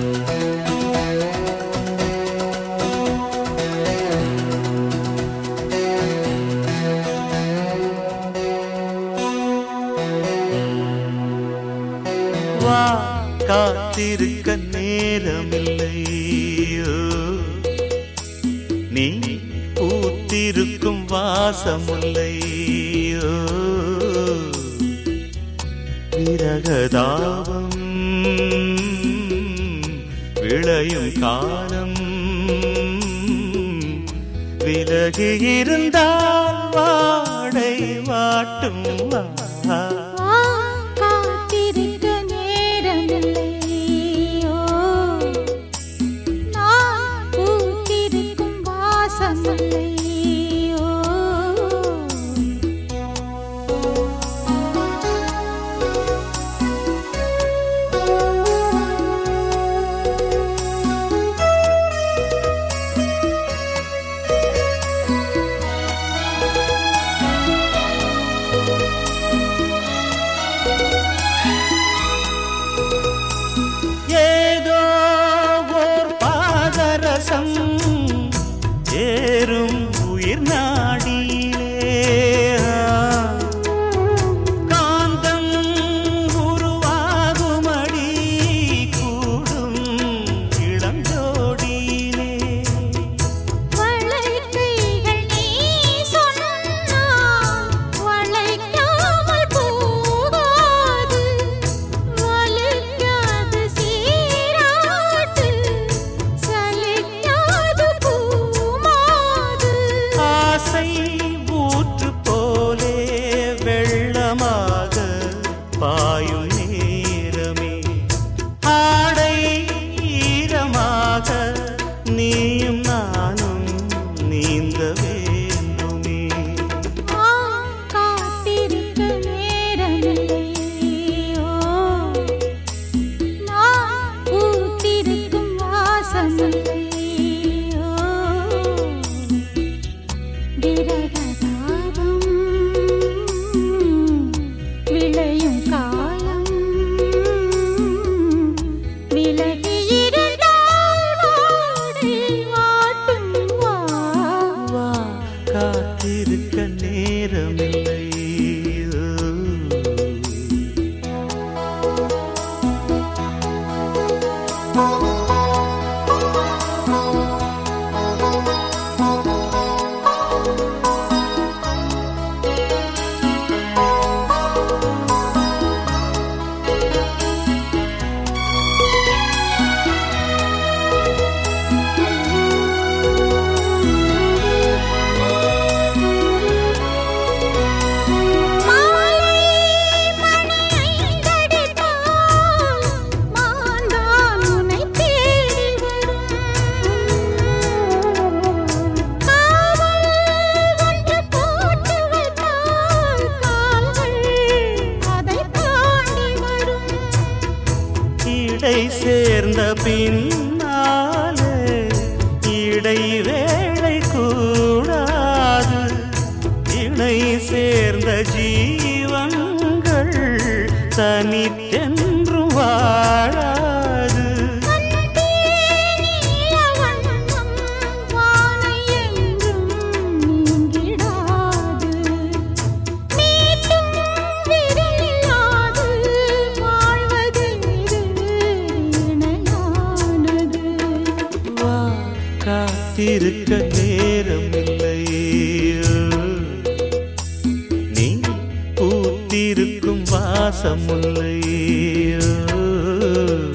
வா காத்திருக்க நேரமில்லையோ நீ பூத்திருக்கும் வாசமுல்லையோ விரகதாபம் விளையும் காலம் விலகி இருந்தால் வாடை வாட்டும் வா வா காத்திருக்க நேரமில்லையோ நான் பூத்திருக்கும் வாசமில்லையோ ஏதோ ஓர் பாதரசம் ஏறும் உயிர் நாடியிலே காந்தம் உருவாகுமடி கூடும் இளஞ்சோடியிலே வளைக்கைகள் நீ சொன்னால் வளைக்காமல் போகாது வளைக்காது சீராட்டு சலிக்காது பூமாது ஆசை ஊற்று போலே வெள்ளமாக பாயும் நேரமே ஆடை ஈரமாக நீயும் நானும் நீந்த வேண்டுமே ஆ காத்திருக்க நேரமில்லையோ நான் பூத்திருக்கும் வாசமில்லையோ விரகதாபம் விளையும் காலம் விலகி இருந்தால் வாடை வாட்டும் வா வா காத்திருக்க நேரமில்லை மாலை மணி ஐந்தடித்தால் மாந்தான் உன்னை தேடி வரும் காவல் ஒன்று போட்டு வைத்தால் கால்கள் அதை தாண்டி வரும் இடை சேர்ந்த பின்னாலே இடை வேளை கூடாது இணை சேர்ந்த ஜீவன்கள் தனித்தென்றும் வாழாது நீலவண்ணம் வானை என்றும் நீங்கிடாது மீட்டும் விரலில்லாது வாழ்வது இணையானது வா காத்திருக்க நேரமில்லை நீ பூத்திருக்கும் வாசமுல்லை